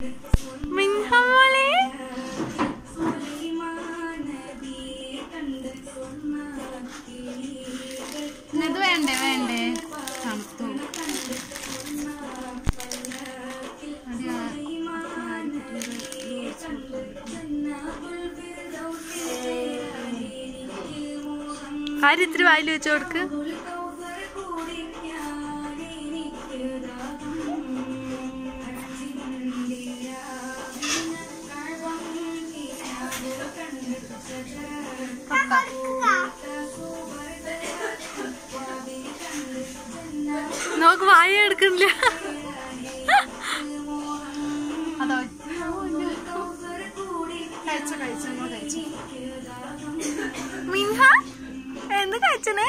മിൻഹ മോളെ ഇത് വേണ്ടേ വേണ്ടേ തണുത്തു ആര് ഇത്തിരി വായിൽ വെച്ച് കൊടുക്ക് നോക്ക് വായ എടുക്കണില്ല അതോ കഴിച്ചു കഴിച്ചു കഴിച്ചു മിൻഹ എന്ത് കഴിച്ചനെ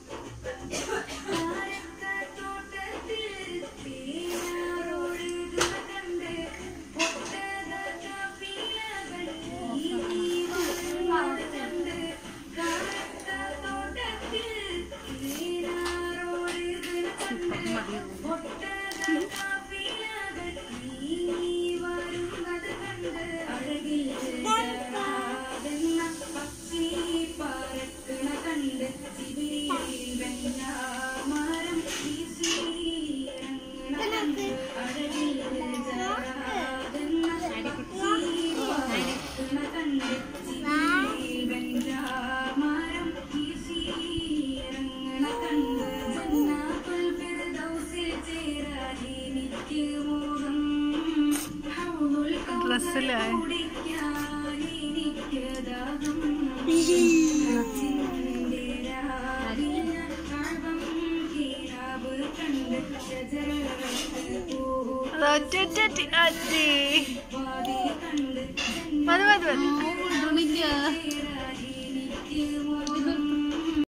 ഡ്രസ്സിലായി മതി മതി മതി